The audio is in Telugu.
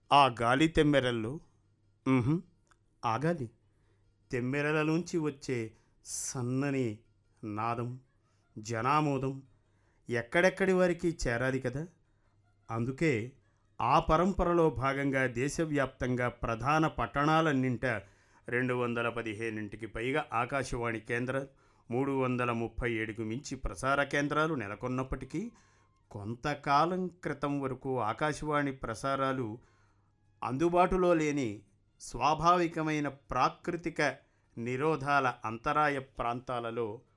ఆ గాలి తెమ్మెరల్లో ఉహుం, ఆగాలి తెమ్మెరలలోంచి వచ్చే సన్నని నాదం జనామోదం ఎక్కడెక్కడి వారికి చేరాలి కదా అందుకే ఆ పరంపరలో భాగంగా దేశవ్యాప్తంగా ప్రధాన పట్టణాలన్నింట రెండు వందల పదిహేనింటికి పైగా ఆకాశవాణి కేంద్రాలు మూడు వందల ముప్పై ఏడుకు మించి ప్రసార కేంద్రాలు నెలకొన్నప్పటికీ కొంతకాలం క్రితం వరకు ఆకాశవాణి ప్రసారాలు అందుబాటులో లేని స్వాభావికమైన ప్రాకృతిక నిరోధాల అంతరాయ ప్రాంతాలలో